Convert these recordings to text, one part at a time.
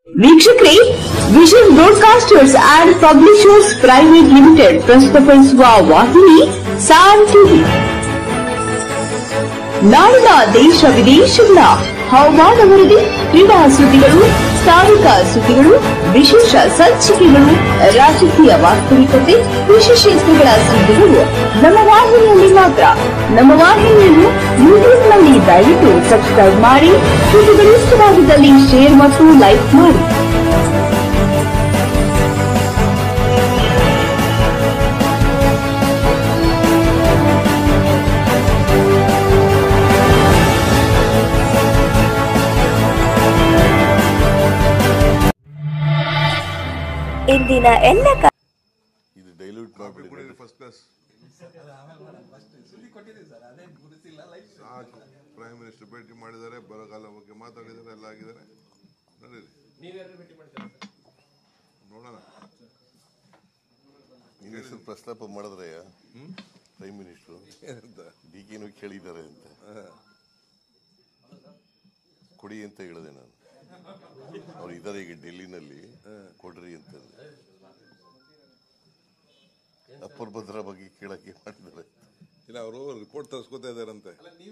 ವೀಕ್ಷಕರೇ vision broadcasters and publishers private limited ಪ್ರಸ್ತುತಪಡಿಸುವ ವಾಹಿನಿ ಸಾನ್ ಟಿವಿ ನಾಡಿನ ದೇಶ ವಿದೇಶಗಳ ಹವಾಮಾನ ವರದಿ ಕ್ರೀಡಾ ಸುದ್ದಿಗಳು ಸ್ಥಾನಿಕ ಸುದ್ದಿಗಳು ವಿಶೇಷ ಸಂಚಿಕೆಗಳು ರಾಜಕೀಯ ವಾಸ್ತವಿಕತೆ ವಿಶೇಷತೆಗಳ ಸುದ್ದಿಗಳು ನಮ್ಮ ವಾಹಿನಿಯಲ್ಲಿ ಮಾತ್ರ ನಮ್ಮ ವಾಹಿನಿಯನ್ನು ಯೂಟ್ಯೂಬ್ನಲ್ಲಿ ದಯವಿಟ್ಟು ಸಬ್ಸ್ಕ್ರೈಬ್ ಮಾಡಿ ಸುದ್ದಿಗಳು ಇಷ್ಟವಾಗಿದ್ದಲ್ಲಿ ಶೇರ್ ಮತ್ತು ಲೈಕ್ ಮಾಡಿ ಇಂದಿನ ಎಲ್ಲ ಕ- ಇದು ಡೈಲ್ಯೂಟ್ ಮಾಡಿಬಿಡಿ ಫಸ್ಟ್ ಕ್ಲಾಸ್ ಸಾಕು ಪ್ರೈಮ್ ಮಿನಿಸ್ಟರ್ ಭೇಟಿ ಮಾಡಿದ್ದಾರೆ ಬರಗಾಲ ಬಗ್ಗೆ ಮಾತಾಡಿದ್ದಾರೆ ಎಲ್ಲ ಆಗಿದ್ದಾರೆ ನಡೀರಿ ನೋಡೋಣ ನಿನ್ನ ಹೆಸರು ಪ್ರಸ್ತಾಪ ಮಾಡಿದ್ರಯ್ಯ ಪ್ರೈಮ್ ಮಿನಿಸ್ಟರ್ ಏನಂತ ಡಿ ಕೆನೂ ಕೇಳಿದ್ದಾರೆ ಅಂತ ಕೊಡಿ ಅಂತ ಹೇಳಿದೆ ನಾನು ಅವ್ರು ಇದ್ದಾರೆ ಈಗ ಡೆಲ್ಲಿನಲ್ಲಿ ಕೊಡ್ರಿ ಅಂತಂದ್ರೆ ಅಪ್ಪರ್ ಭದ್ರಾ ಬಗ್ಗೆ ಕೇಳಕ್ಕೆ ಮಾಡಿದ್ದಾರೆ ಇಲ್ಲ ಅವರು ರಿಪೋರ್ಟ್ ತರಿಸ್ಕೊತಾ ಇದಾರಂತೆ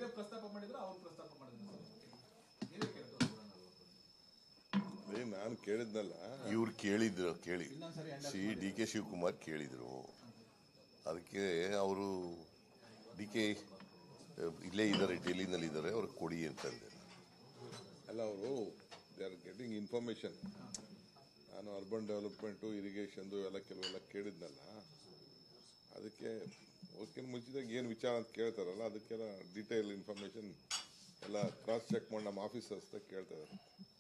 ಏ, ನಾನು ಕೇಳಿದ್ನಲ್ಲ ಇವ್ರು ಕೇಳಿದ್ರು ಕೇಳಿ ಸಿ ಡಿ ಕೆ ಶಿವಕುಮಾರ್ ಕೇಳಿದ್ರು ಅದಕ್ಕೆ ಅವರು ಡಿ ಕೆ ಇಲ್ಲೇ ಇದ್ದಾರೆ ಡೆಲ್ಲಿನಲ್ಲಿ ಇದ್ದಾರೆ ಅವ್ರು ಕೊಡಿ ಅಂತಂದೆ ಅಲ್ಲ ಅವರು ದೇ ಆರ್ ಗೆಟಿಂಗ್ ಇನ್ಫಾರ್ಮೇಶನ್ ನಾನು ಅರ್ಬನ್ ಡೆವಲಪ್ಮೆಂಟು ಇರಿಗೇಷನ್ದು ಎಲ್ಲ ಕೆಲವೆಲ್ಲ ಕೇಳಿದ್ನಲ್ಲ ಅದಕ್ಕೆ ಅದಕ್ಕಿಂತ ಮುಂಚಿದಾಗ ಏನು ವಿಚಾರ ಅಂತ ಕೇಳ್ತಾರಲ್ಲ ಅದಕ್ಕೆಲ್ಲ ಡೀಟೇಲ್ ಇನ್ಫಾರ್ಮೇಶನ್ ಎಲ್ಲ ಕ್ರಾಸ್ ಚೆಕ್ ಮಾಡಿ ನಮ್ಮ ಆಫೀಸರ್ಸ್ ಕೇಳ್ತಾ ಇದ್ದಾರೆ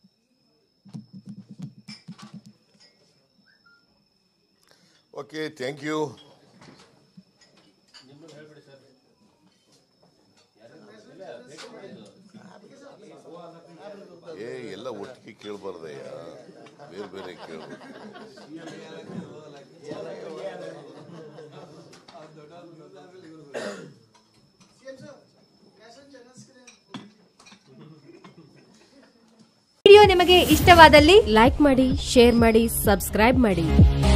ಓಕೆ ಥ್ಯಾಂಕ್ ಯು ಏ ಎಲ್ಲ ಒಟ್ಟಿಗೆ ಕೇಳಬಾರ್ದಯ್ಯ ಬೇರೆ ಬೇರೆ ಕೇಳಬೇಕು ವಿಡಿಯೋ ನಿಮಗೆ ಇಷ್ಟವಾದಲ್ಲಿ ಲೈಕ್ ಮಾಡಿ ಶೇರ್ ಮಾಡಿ ಸಬ್ಸ್ಕ್ರೈಬ್ ಮಾಡಿ